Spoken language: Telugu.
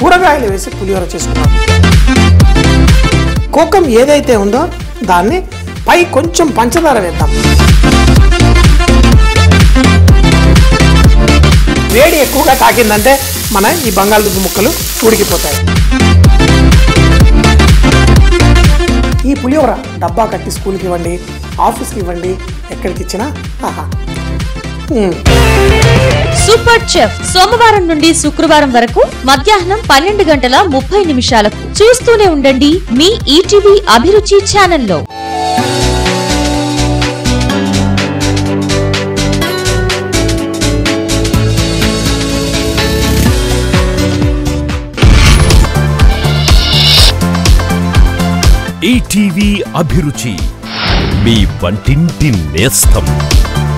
కూరగాయలు వేసి పులిహోర చేసుకున్నాం కోకం ఏదైతే ఉందో దాన్ని పై కొంచెం పంచదార వేద్దాం వేడి ఎక్కువగా తాకిందంటే మన ఈ బంగాళదుంప ముక్కలు ఉడికిపోతాయి ఈ పులిహోర డబ్బా కట్టి స్కూల్కి ఇవ్వండి ఆఫీస్కి ఇవ్వండి ఎక్కడికి ఇచ్చినా ఆహా మ్మ్. సూపర్ చెఫ్ సోమవారం నుండి శుక్రవారం వరకు మధ్యాహ్నం పన్నెండు గంటల ముప్పై నిమిషాలకు చూస్తూనే ఉండండి మీ ఈటీవీ అభిరుచి ఛానల్లో ఈటీవీ అభిరుచి మీ వంటింటి నేస్తం